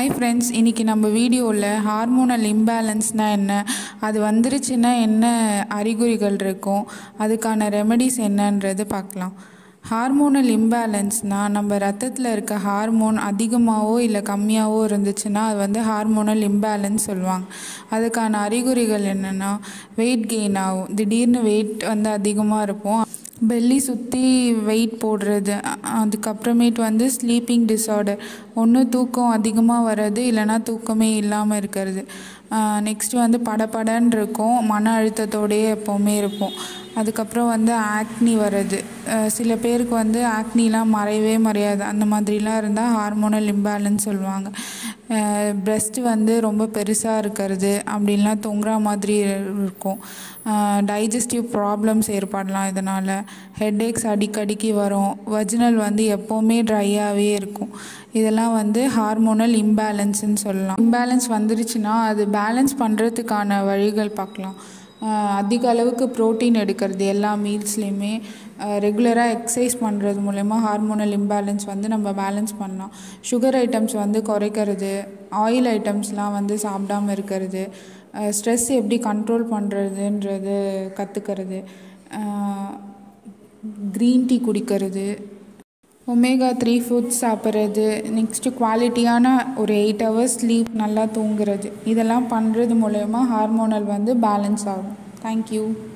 hi friends இன்றைக்கி நம்ம வீடியோவில் ஹார்மோனல் இம்பேலன்ஸ்னால் என்ன அது வந்துருச்சுன்னா என்ன அறிகுறிகள் இருக்கும் அதுக்கான ரெமெடிஸ் என்னன்றது பார்க்கலாம் ஹார்மோனல் இம்பேலன்ஸ்னால் நம்ம ரத்தத்தில் இருக்க ஹார்மோன் அதிகமாகவோ இல்லை கம்மியாகவோ இருந்துச்சுன்னா அது வந்து ஹார்மோனல் இம்பேலன்ஸ் சொல்லுவாங்க அதுக்கான அறிகுறிகள் என்னென்னா வெயிட் கெயின் ஆகும் திடீர்னு வெயிட் வந்து அதிகமாக இருப்போம் பெல்லி சுற்றி வெயிட் போடுறது அ- அதுக்கப்புறமேட்டு வந்து ஸ்லீப்பிங் டிஸார்டர் ஒன்று தூக்கம் அதிகமாக வர்றது இல்லைன்னா தூக்கமே இல்லாமல் இருக்கிறது நெக்ஸ்ட்டு வந்து படபடன்னு இருக்கும் மன அழுத்தத்தோடையே எப்போவுமே இருப்போம் அதுக்கப்புறம் வந்து ஆக்னி வர்றது அஹ் சில பேருக்கு வந்து ஆக்னிலாம் மறையவே மறையாது அந்த மாதிரிலாம் இருந்தால் ஹார்மோனல் இம்பேலன்ஸ் சொல்லுவாங்க பிரஸ்ட் வந்து ரொம்ப பெருசாக இருக்கிறது அப்படின்லாம் தொங்குற மாதிரி இருக்கும் டைஜஸ்டிவ் ப்ராப்ளம்ஸ் ஏற்படலாம் இதனால் ஹெட்ஏக்ஸ் அடிக்கடிக்கு வரும் வஜினல் வந்து எப்போவுமே ட்ரையாகவே இருக்கும் இதெல்லாம் வந்து ஹார்மோனல் இம்பேலன்ஸ்னு சொல்லலாம் இம்பேலன்ஸ் வந்துருச்சுன்னா அது பேலன்ஸ் பண்ணுறதுக்கான வழிகள் பார்க்கலாம் ஆஹ் அதிக அளவுக்கு ப்ரோட்டீன் எடுக்கிறது எல்லா மீல்ஸ்லேயுமே ரெகுலராக எக்ஸசைஸ் பண்ணுறது மூலயமா ஹார்மோனல் இம்பேலன்ஸ் வந்து நம்ம பேலன்ஸ் பண்ணலாம் சுகர் ஐட்டம்ஸ் வந்து குறைக்கிறது ஆயில் ஐட்டம்ஸ்லாம் வந்து சாப்பிடாம இருக்கிறது ஸ்ட்ரெஸ் எப்படி கண்ட்ரோல் பண்ணுறதுன்றது கற்றுக்கிறது க்ரீன் டீ குடிக்கிறது ஒமேகா த்ரீ ஃபுட்ஸ் சாப்பிட்றது நெக்ஸ்ட்டு குவாலிட்டியான ஒரு எயிட் ஹவர்ஸ் ஸ்லீப் நல்லா தூங்குறது இதெல்லாம் பண்ணுறது மூலயமா ஹார்மோனல் வந்து பேலன்ஸ் ஆகும் தேங்க்யூ